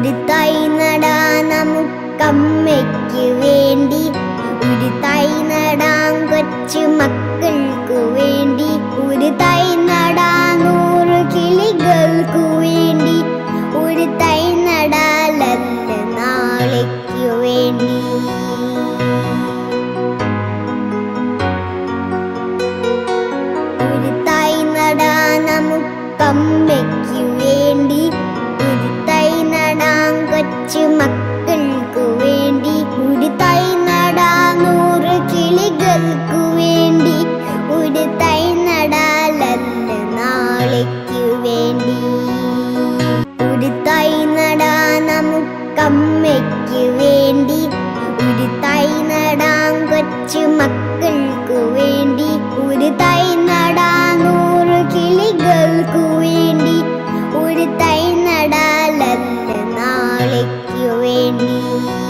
ഒരു തൈ നടാൻ നമുക്കമ്മയ്ക്ക് വേണ്ടി ഒരു തൈ നടാൻ കൊച്ചു മക്കൾക്കു വേണ്ടി ഒരു തൈ നടാൻ നൂറ് കിളികൾക്കു വേണ്ടി ഒരു തൈ നടാലല്ല നാളേക്കു വേണ്ടി ഒരു തൈ നടാൻ നമുക്കമ്മയ്ക്ക് വേണ്ടി ഒരു തൈ നടാൻ കൊച്ചു മക്കൾക്കു വേണ്ടി ഒരു തൈ നടാൻ നൂറ് കിളികൾക്കു വേണ്ടി ഒരു തൈ നടാലല്ല നാളേക്കു വേണ്ടി ഒരു തൈ നടാൻ നമുക്കമ്മയ്ക്ക് വേണ്ടി ഒരു തൈ നടാൻ കൊച്ചു മക്കൾക്കു വേണ്ടി ഒരു തൈ നടാൻ നൂറ് കിളികൾക്കു വേണ്ടി ഒരു തൈ നടാലല്ല നാളേക്കു വേണ്ടി